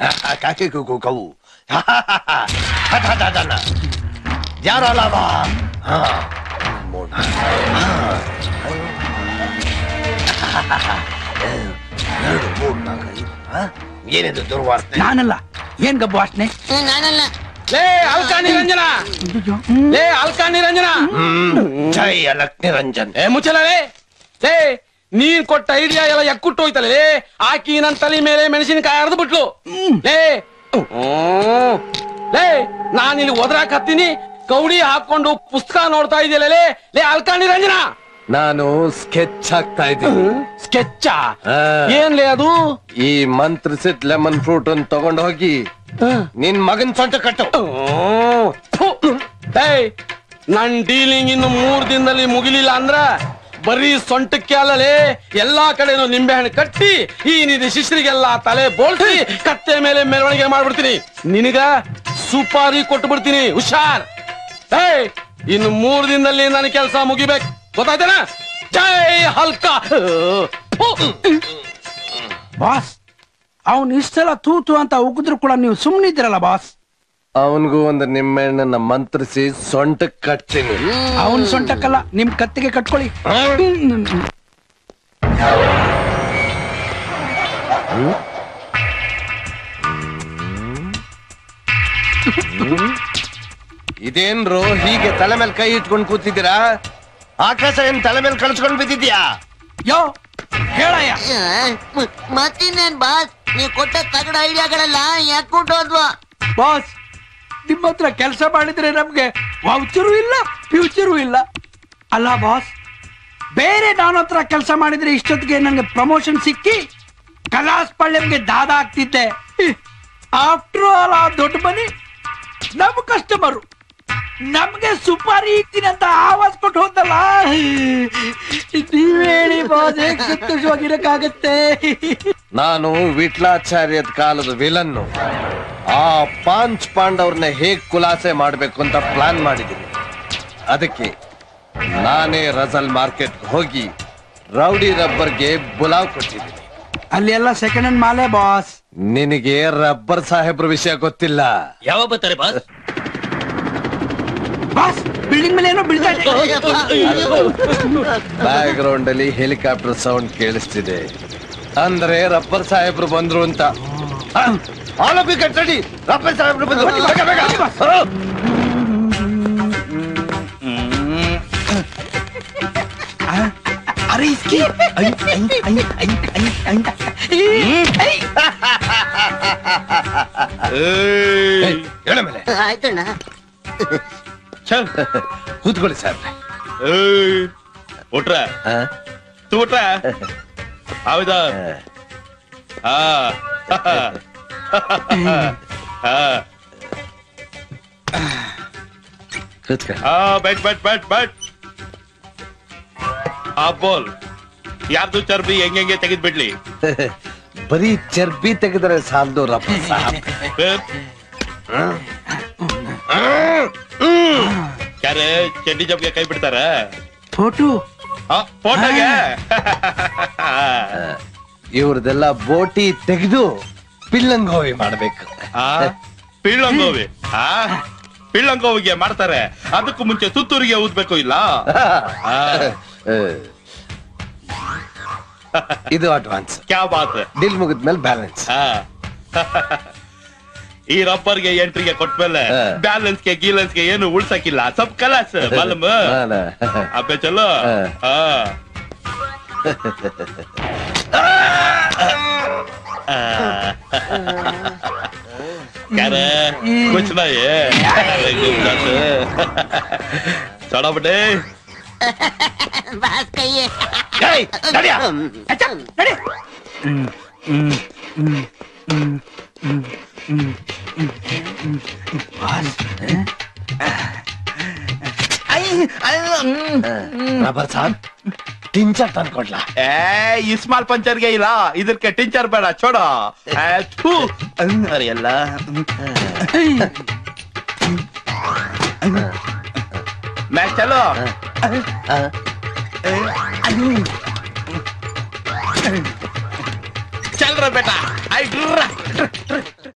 ಕಾಕಿ ಕೂಕು ಕವು ಯಾರ ಲಾಭ ಹಾ ಮೂರ್ ಎರಡು ಮೂರ್ ನಾಲ್ಕು ಐದು ಹಾ? ಏನಿದು ದುರ್ವಾಸನೆ ನಾನಲ್ಲ ಏನ್ ಗಬ್ಬು ವಾಸನೆ ನಾನಲ್ಲ ಲೇ ಅಲ್ಕಾ ನಿರಂಜನ ಲೇ ಅಲ್ಕಾ ನಿರಂಜನ ಹ್ಮ್ ಜೈ ಅಲಕ್ ನಿರಂಜನ್ ಏ ಮುಚ್ಚಲ ಲೇ ಲೇ ನೀನ್ ಕೊಟ್ಟ ಐಡಿಯಾ ಎಲ್ಲ ಎಕ್ಕುಟ್ಟು ಹೋಯ್ತಲ್ಲ ಲೇ ಆಕಿ ನನ್ ತಲೆ ಮೇಲೆ ಮೆಣಸಿನಕಾಯಿ ಹರಿದು ಬಿಟ್ಲು ಲೇ ಹ್ಮ್. ಲೇ ನಾನ್ ಇಲ್ಲಿ ಒದ್ರಾಕ್ ಹತ್ತೀನಿ ಕೌಡಿ ಹಾಕೊಂಡು ಪುಸ್ತಕ ನೋಡ್ತಾ ಇದೆಯಲ್ಲ ಲೇ ಲೇ ಅಲ್ಕಾ ನಿರಂಜನ ನಾನು ಸ್ಕೆಚ್ ಹಾಕ್ತಾ ಇದ್ದೀನಿ ಸ್ಕೆಚ್ಚ ಆ. ಏನ್ಲೇ ಅದು ಈ ಮಂತ್ರಿಸಿದ್ ಲೆಮನ್ ಫ್ರೂಟ್ ಅನ್ನು ತಗೊಂಡು ಹೋಗಿ ನಿನ್ ಮಗನ್ ಸೊಂಟ ಕಟ್ಟು ಹ್ಮ್. ಥು. ಏಯ್ ನನ್ ಡೀಲಿಂಗ್ ಇನ್ನು ಮೂರ್ ದಿನದಲ್ಲಿ ಮುಗಿಲಿಲ್ಲ ಅಂದ್ರ ಬರೀ ಸೊಂಟಕ್ಕೆ ಅಲ್ಲಲೇ ಎಲ್ಲಾ ಕಡೆನೂ ನಿಂಬೆಹಣ್ಣು ಕಟ್ಟಿ ಈ ನಿಧಿ ಶಿಷ್ಯರಿಗೆಲ್ಲ ತಲೆ ಬೋಳ್ಸಿ ಕತ್ತೆ ಮೇಲೆ ಮೆರವಣಿಗೆ ಮಾಡ್ಬಿಡ್ತೀನಿ ನಿನಗ ಸುಪಾರಿ ಕೊಟ್ಟು ಬಿಡ್ತೀನಿ ಹುಷಾರ್ ಏಯ್ ಇನ್ನು ಮೂರ್ ದಿನದಲ್ಲಿ ನನ್ನ ಕೆಲಸ ಮುಗಿಬೇಕು ಗೊತ್ತಾಯ್ತೇನ ಜೈ ಹಲ್ಕ ಥು. ಬಾಸ್ ಅವನ್ ಇಷ್ಟೆಲ್ಲ ತೂತು ಅಂತ ಉಗಿದ್ರು ಕೂಡ ನೀವು ಸುಮ್ನಿದ್ರಲ್ಲ ಬಾಸ್ ಅವನಿಗೂ ಒಂದು ನಿಮ್ಮೆಣ್ಣನ್ನ ಮಂತ್ರಿಸಿ ಸೊಂಟ ಕಟ್ತೀನಿ ಅವನ್ ಸೊಂಟಕ್ಕಲ್ಲ ನಿಮ್ ಕತ್ತಿಗೆ ಕಟ್ಕೊಳ್ಳಿ ಹ್ಮ್. ಇದೇನ್ರು ಹೀಗೆ ತಲೆ ಮೇಲೆ ಕೈ ಇಟ್ಕೊಂಡು ಕೂತಿದ್ದೀರಾ ಆಕಾಶ ಏನ್ ತಲೆ ಮೇಲೆ ಕಳ್ಸ್ಕೊಂಡ್ ಬಿದ್ದಿದ್ಯಾ ಯೋ ಹೇಳಯ್ಯ ಮತ್ತಿನ್ನೇನ್ ಬಾಸ್ ನೀವ್ ಕೊಟ್ಟ ತಗಡ ಐಡಿಯಾಗಳೆಲ್ಲ ಯಾಕುಂಟು ಹೋದ್ವಾ ಬಾಸ್ ನಿಮ್ಮ ಹತ್ರ ಕೆಲಸ ಮಾಡಿದ್ರೆ ನಮ್ಗೆ ವೌಚರು ಇಲ್ಲ ಫ್ಯೂಚರು ಇಲ್ಲ ಅಲ್ಲ ಬಾಸ್ ಬೇರೆ ನನ್ನ ಹತ್ರ ಕೆಲಸ ಮಾಡಿದ್ರೆ ಇಷ್ಟೊತ್ತಿಗೆ ನನಗೆ ಪ್ರಮೋಷನ್ ಸಿಕ್ಕಿ ಕಲಾಸ್ ಪಳ್ಳೆಮ್ಗೆ ದಾದ ಆಗ್ತಿದ್ದೆ ಆಫ್ಟರ್ ಆಲ್ ಆ ದೊಡ್ಡ ಮನಿ ನಮ್ ಕಸ್ಟಮರು ನಮ್ಗೆ ಸುಪಾರಿ ಇಕ್ತೀನಿ ಅಂತ ಆವಾಜ್ ಕೊಟ್ಟು ಹೋದಲ್ಲ ನೀವ್ ಹೇಳಿ ಬಾಸ್ ಹೇಗ್ ಸಂತೋಷವಾಗಿರಕ್ಕಾಗತ್ತೆ ನಾನು ವಿಟ್ಲಾಚಾರ್ಯದ ಕಾಲದ ವಿಲನ್ನು ಆ ಪಾಂಚ್ ಪಾಂಡವ್ರನ್ನ ಹೇಗ್ ಖುಲಾಸೆ ಮಾಡ್ಬೇಕು ಅಂತ ಪ್ಲಾನ್ ಮಾಡಿದ್ದೀನಿ ಅದಕ್ಕೆ ನಾನೇ ರಜಲ್ ಮಾರ್ಕೆಟ್ ಹೋಗಿ ರೌಡಿ ರಬ್ಬರ್ಗೆ ಬುಲಾವ್ ಕೊಟ್ಟಿದ್ದೀನಿ ಅಲ್ಲಿ ಎಲ್ಲ ಸೆಕೆಂಡ್ ಹ್ಯಾಂಡ್ ಮಾಲೆ ಬಾಸ್ ನಿನಗೆ ರಬ್ಬರ್ ಸಾಹೇಬ್ರ ವಿಷಯ ಗೊತ್ತಿಲ್ಲ ಯಾವಾಗ ಬರ್ತಾರೆ ಬಾಸ್ ಬಾಸ್ ಬಿಲ್ಡಿಂಗ್ ಮೇಲೆ ಏನೋ ಬೀಳ್ತಾ ಇದೆ ಬ್ಯಾಕ್ ಗ್ರೌಂಡ್ ಅಲ್ಲಿ ಹೆಲಿಕಾಪ್ಟರ್ ಸೌಂಡ್ ಕೇಳಿಸ್ತಿದೆ ಅಂದ್ರೆ ರಬ್ಬರ್ ಸಾಹೇಬ್ರು ಬಂದ್ರು ಅಂತ all of you get ready rubber ಸಾಹೇಬ್ರು ಬಂದ್ರು ಬೇಗ ಬೇಗ ಹೋ. ಅರೆ ಇಸ್ಕಿ ಏಯ್, ಹೇಳ ಮೇಲೆ ಆಯ್ತಣ್ಣ ಕೂತ್ಕೊಳ್ಳಿ ಸರ್ ಉಟ್ರ तू उठ रहा है आओ इधर हाँ हाँ ಕೂತ್ಕೊಳ್ಳಿ हाँ बैठ बैठ बैठ बैठ आप बोल ಯಾರ್ದು ಚರ್ಬಿ ಹೆಂಗೆ ತೆಗೆದ್ ಬಿಡ್ಲಿ ಬರೀ ಚರ್ಬಿ ತೆಗೆದ್ರೆ ಸಾಲದು ರಬ್ಬರ್ ಸಾಹೇಬ್ फिर ಕ್ಯಾರೆ ಚಡ್ಡಿ ಜಬ್ಗೆ ಕೈ ಬಿಡ್ತಾರ ಫೋಟೋ ಫೋಟೋಗೆ ಇವ್ರದೆಲ್ಲ ಬೋಟಿ ತೆಗೆದು ಪಿಲ್ಲಂಗೋವಿ ಮಾಡ್ಬೇಕು ಪಿಳ್ಳಂಗೋವಿ ಆ ಪಿಳ್ಳಂಗೋವಿಗೆ ಮಾಡ್ತಾರೆ ಅದಕ್ಕೂ ಮುಂಚೆ ಸುತ್ತೂರಿಗೆ ಊದ್ಬೇಕು ಇಲ್ಲ ಆ, ಇದು ಅಡ್ವಾನ್ಸ್ ಕ್ಯಾ ಬಾತ್ ಡಿಲ್ ಮುಗಿದ್ಮೇಲೆ ಬ್ಯಾಲೆನ್ಸ್ ಆ. ಈ ರಬ್ಬರ್ಗೆ ಎಂಟ್ರಿಗೆ ಕೊಟ್ಮೇಲೆ ಹಾ. ಬ್ಯಾಲೆನ್ಸ್ಗೆ ಗೀಲೆನ್ಸ್ಗೆ ಏನು ಉಳ್ಸಕ್ಕಿಲ್ಲ ಸಬ್ ಕಲಾಸ್ ಮಾಲೂಮ್ ಅಬ್ಬೆ ಚಲೋ ಹಾ. ಆ. ಆ. क्या रे कुछ नहीं है अरे गुजरात चढ़ा बेटे ಬಾಸ್ ಕೈಯೇ ಅಚ್ಚ, ನಡಿ. ರಬ್ಬರ್ ಸಾಹೇಬ್ ಟಿಂಚರ್ ತಂದ್ಕೊಡ್ಲಾ ए इस्माल पंचर गई ला इधर के टिंचर बेड़ा छोड़ो ए, थू अरे अल्लाह मैं चलो चल रहा बेटा आई